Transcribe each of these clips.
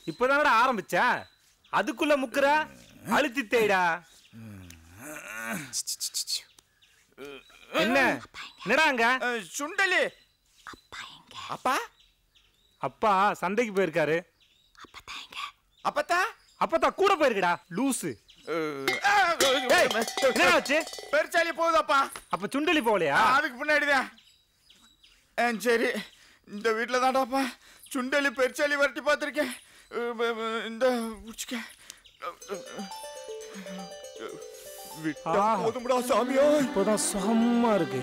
இப்பதானடா ஆரம்பிச்ச அதுக்குள்ள முக்குற அழுத்தி தேய்டா என்ன என்னடா அங்க சுண்டலி அப்பா அப்பா சந்தைக்கு போயிருக்காரு அப்பத்தா அப்பத்தா கூட போயிருக்கடா லூசு ஏய், என்னடா ஆச்சு பெருச்சாலி போகுதப்பா அப்ப சுண்டலி போகலையா அதுக்கு பின்னாடிதான் ஆ, சரி இந்த வீட்டில் தான்டாப்பா சுண்டலி பெருச்சாலி வரட்டி பார்த்துருக்கேன் இந்த பிடிச்சிக்க விட்டா ஆ. போதும்டா சாமியோ இப்போதான் சுகமா இருக்கு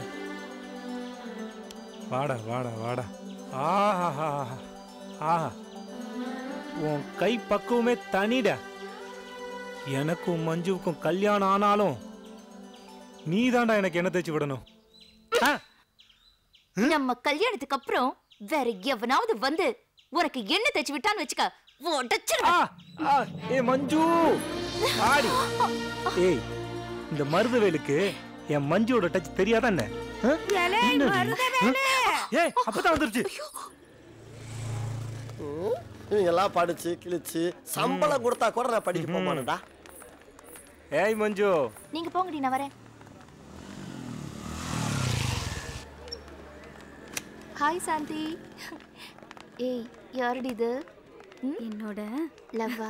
வாடா வாடா வாடா ஆஹா ஆஹா உன் கை பக்குவமே தனிடா எனக்கும் மஞ்சுவுக்கும் கல்யாணம் ஆனாலும் நீ தாண்டா எனக்கு என்ன தேய்ச்சி விடணும் ஆ, நம்ம கல்யாணத்துக்கு அப்புறம் வேற எவனாவது வந்து உனக்கு என்ன தேய்ச்சி விட்டான்னு வச்சுக்க ஆ, உடச்சிருவேன் ஆ, ஏய் மஞ்சு ஆடி ஏய் இந்த மருதவேலுக்கு என் மஞ்சுவோட டச் தெரியாதா என்ன ஆ? என்னடி? ஆ? ஏய் அப்பதான் வந்துருச்சு ம், இவங்கெல்லாம் படிச்சு கிழிச்சு சம்பளம் கொடுத்தா கூட நான் படிக்க போக மாட்டேன்டா ஏய் மஞ்சு நீங்க போங்கடி நான் வரேன் ஹாய் சாந்தி ஏய் யாருடி இது என்னோட லவ்வா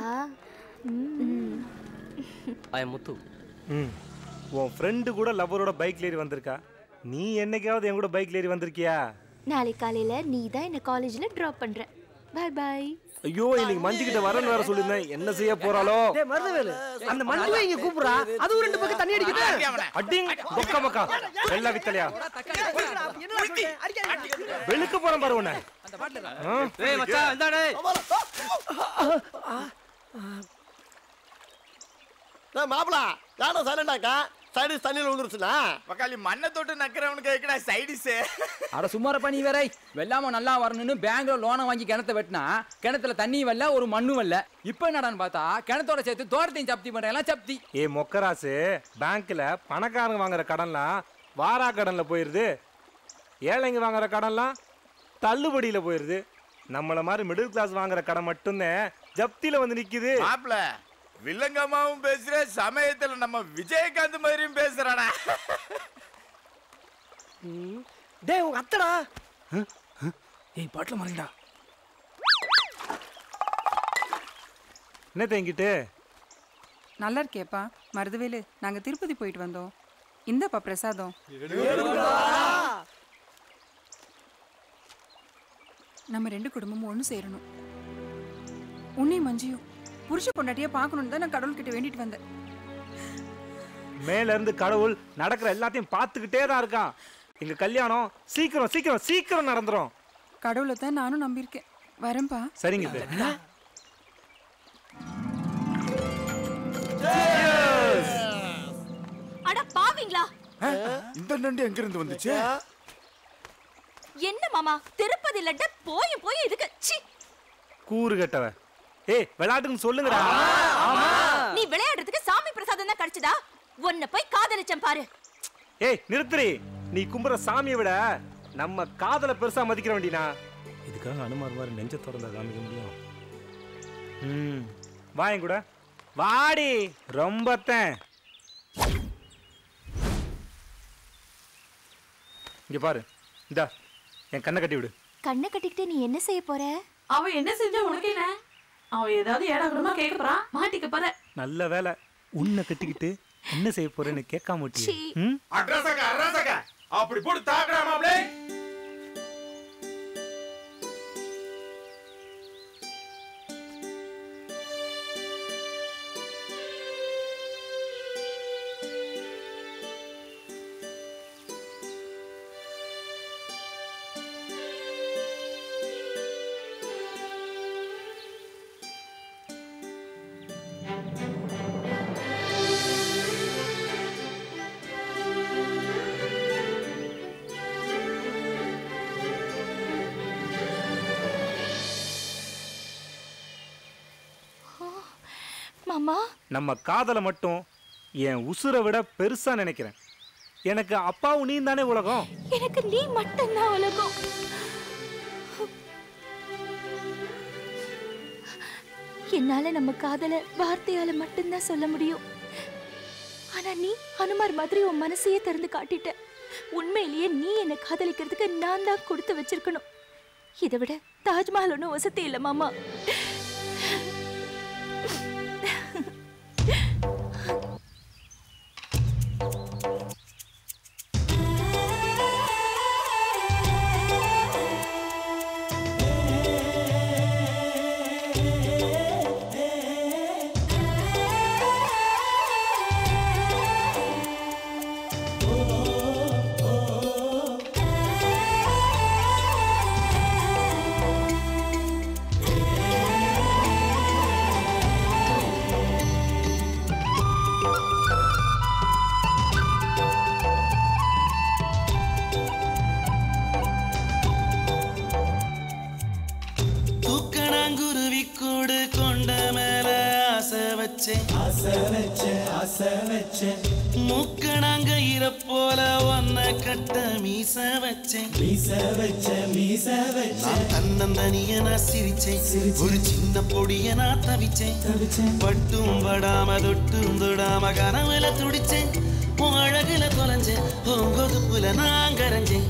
ஐ முத்து ம் உன் ஃப்ரெண்டு கூட லவ்வரோட பைக்ல ஏறி வந்திருக்கா நீ என்னைக்காவது என் கூட பைக்ல ஏறி வந்திருக்கியா நாளை காலையில நீ தான் என்ன காலேஜ்ல டிராப் பண்ற பை பை ஐயோ இன்னைக்கு மஞ்சு கிட்ட வரேன்னு வேற சொல்லியிருந்தேன் என்ன செய்ய போறாளோ டேய் மருதவேலு அந்த மஞ்சுவை இங்க கூப்பிடுறா அதுவும் ரெண்டு பக்கம் தண்ணி அடிக்குது அடிங் பொக்க மக்கா வெள்ள வித்தலையா வெளுக்க போறேன் பாரு உன்னை ஆ? ஏய் மச்சான் இந்தா டேய் நான் மாப்பிள யாரும் சைலண்டாக்கா சைடு தண்ணியில் விழுந்துருச்சுண்ணா பக்காளி மண்ணை தொட்டு நக்கிறவனுக்கு எதுக்குடா சைடிஸு அட சும்மாரப்பா நீ வேற வெள்ளாம நல்லா வரணும்னு பேங்க்ல லோனை வாங்கி கிணத்த வெட்டினா கிணத்துல தண்ணி வரல ஒரு மண்ணு வரல இப்போ என்னடான்னு பார்த்தா கிணத்தோட சேர்த்து தோட்டத்தையும் சப்தி பண்றேன் சப்தி ஏ மொக்கராசு பேங்க்ல பணக்காரங்க வாங்குற கடன்லாம் வாரா கடன்ல போயிருது ஏழைங்க வாங்குற கடன்லாம் தள்ளுபடியில போயிருது நம்மள மாதிரி மிடில் கிளாஸ் வாங்குற கடன் மட்டும்தான் ஜப்தியில வந்து நிக்குது மாப்பிள வில்லங்கம்மாவும் பேசுற சமயத்துல நம்ம விஜயகாந்த் மாதிரியும் பேசுறாடா டேய் உங்க அத்தடா ஏய் பாட்டில் மாறிண்டா என்ன தேங்கிட்டு நல்லா இருக்கேப்பா மருதவேலு நாங்க திருப்பதி போயிட்டு வந்தோம் இந்தப்பா பிரசாதம் நம்ம ரெண்டு குடும்பமும் ஒன்று சேரணும் உன்னை மஞ்சியும் புருஷ பொண்டாட்டிய பார்க்கணும்னு தான் நான் கடவுள்கிட்ட வேண்டிட்டு வந்தேன் மேல இருந்து கடவுள் நடக்கிற எல்லாத்தையும் பார்த்துக்கிட்டே தான் இருக்கான் எங்க கல்யாணம் சீக்கிரம் சீக்கிரம் சீக்கிரம் நடந்துரும் கடவுளை தான் நானும் நம்பியிருக்கேன் வரேன்ப்பா சரிங்க இது. அட பாவிங்களா இந்த நண்டு எங்க இருந்து வந்துச்சு என்ன மாமா திருப்பதி லட்டு போய் போய் இதுக்கு சி கூறு கட்டவ ஏய் விளையாட்டுன்னு சொல்லுங்கடா நீ விளையாடுறதுக்கு சாமி பிரசாதம் தான் கிடைச்சதா உன்னை போய் காதலிச்சேன் பாரு ஏய் நிறுத்துறி நீ கும்புற சாமியை விட நம்ம காதலை பெருசா மதிக்கிற வேண்டினா இதுக்காக அனுமார் மாதிரி நெஞ்ச திறந்தா காமிக்க முடியும் ம் வா என் கூட வாடி ரொம்பத்தேன் இங்க பாரு இந்தா என் கண்ணை கட்டி விடு கண்ணை கட்டிக்கிட்டு நீ என்ன செய்ய போற அவன் என்ன செஞ்சா உனக்கு என்ன அவன் ஏதாவது ஏடாகுடமா கேட்க போறான் மாட்டிக்க போற நல்ல வேலை உன்னை கட்டிக்கிட்டு என்ன செய்ய போறேன்னு கேட்காம விட்டியே. சீ. ம் அட்ரஸக அட்ரஸக அப்படி போட்டு தாக்குறா மாப்பிளே மாமா நம்ம காதலை மட்டும் என் உசுரை விட பெருசா நினைக்கிறேன் எனக்கு அப்பாவும் நீ தானே உலகம் எனக்கு நீ மட்டும்தான் உலகம் என்னால நம்ம காதல வார்த்தையால மட்டும்தான் சொல்ல முடியும் ஆனா நீ அனுமார் மாதிரி உன் மனசையே திறந்து காட்டிட்ட உண்மையிலேயே நீ என்னை காதலிக்கிறதுக்கு நான் தான் கொடுத்து வச்சிருக்கணும் இதை விட தாஜ்மஹால் ஒன்றும் வசதி இல்லை மாமா தூக்கணாங்குருவி கூடு கொண்ட மேல ஆசை வச்சேன் ஆசை வச்சேன் ஆசை வச்சேன் மூக்கணாங்க போல ஒன்ன கட்ட மீச வச்சேன் மீச வச்ச மீச வச்சேன் தன்னந்தனிய நான் சிரிச்சேன் ஒரு சின்ன பொடிய நான் தவிச்சேன் தவிச்சேன் பட்டும் படாம தொட்டும் தொடாம கனவுல துடிச்சேன் உன் அழகுல தொலைஞ்சேன் உன் கொதுப்புல நான் கரைஞ்சேன்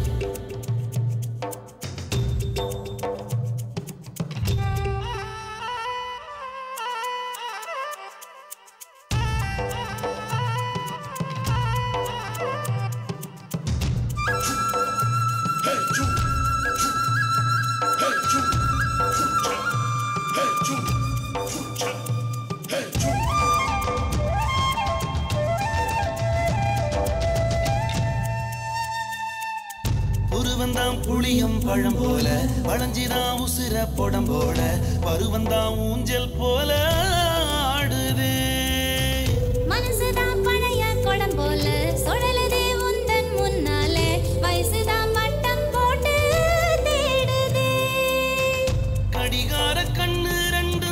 உருவந்தாம் புளியம் பழம் போல வளைஞ்சிதான் உசுர பொடம் போல பருவந்தாம் ஊஞ்சல் போல ஆடுதே மனசுதான் பழைய குடம் போல சுழலுதே உந்தன் முன்னாலே வயசுதான் வட்டம் போட்டு தேடுதே கடிகார கண்ணு ரெண்டும்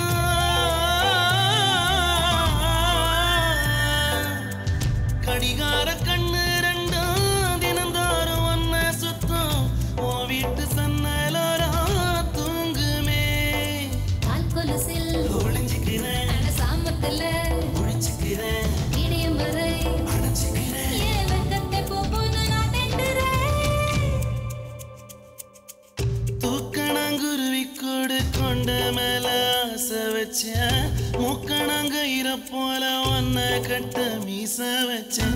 கடிகார கண்ணு ரெண்டும் தினந்தோறும் ஒன்ன சுத்தம் உன் வீட்டு சன்னலோரம் தூங்குமே கால் கொலுசில் ஒளிஞ்சுக்கிறேன் அட சாமத்துல ஒழிச்சுக்கிறேன் இடியும் வரை அணைச்சுக்கிறேன் ஏன் வெக்கத்தை போன்னு நான் திண்டுறேன் தூக்கணாங்குருவி கூடு கொண்ட மேல ஆசை வச்சேன் மூக்கணாங்க போல ஒன்ன கட்ட மீச வச்சேன்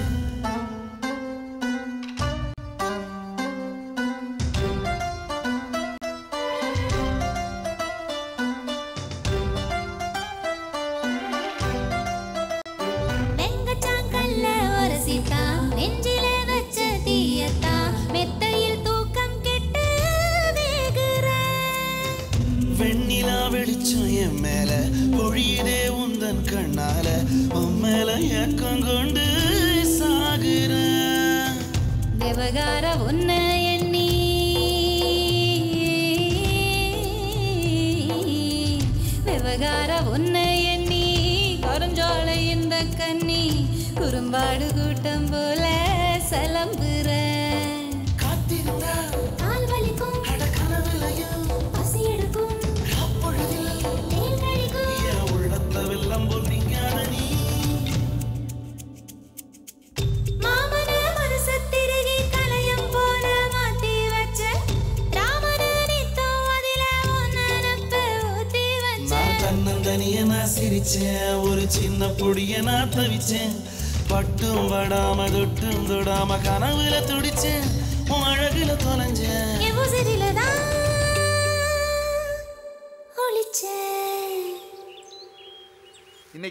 வெங்கச்சாங்கல்ல ஒரு சீத்தா நெஞ்சிலே வச்ச தீயத்தா மெத்தையில் தூக்கம் கெட்டு வேகுறேன் வெண்ணிலா வெளிச்சம் என் மேல பொழியுதே உந்தன் கண்ணால உன் மேல ஏக்கம் கொண்டு சாகுறேன் விவகார உன்னை எண்ணி விவகார உன்னை எண்ணி கருஞ்சாலை இந்த கண்ணி குறும்பாடு கூட்டம் போல சலம்புற காத்திருந்தா கால் வலிக்கும் அட கனவுலையும் பசி எடுக்கும் அப்பொழுதில் தேல் கழிக்கும் என் உள்ளத்த வெள்ளம் போல் நீங்காத நீ மாமன மனச திருகி கலையம் போல மாத்தி வச்ச ராமன நித்தம் அதில உன் நினப்ப ஊத்தி வச்ச நான் தன்னந்தனிய நான் சிரிச்சேன் ஒரு சின்ன பொடிய நான் தவிச்சேன் பட்டும் படாம தொட்டும் தொடாம கனவுல துடிச்சேன் உன் அழகுல தொலைஞ்சேன்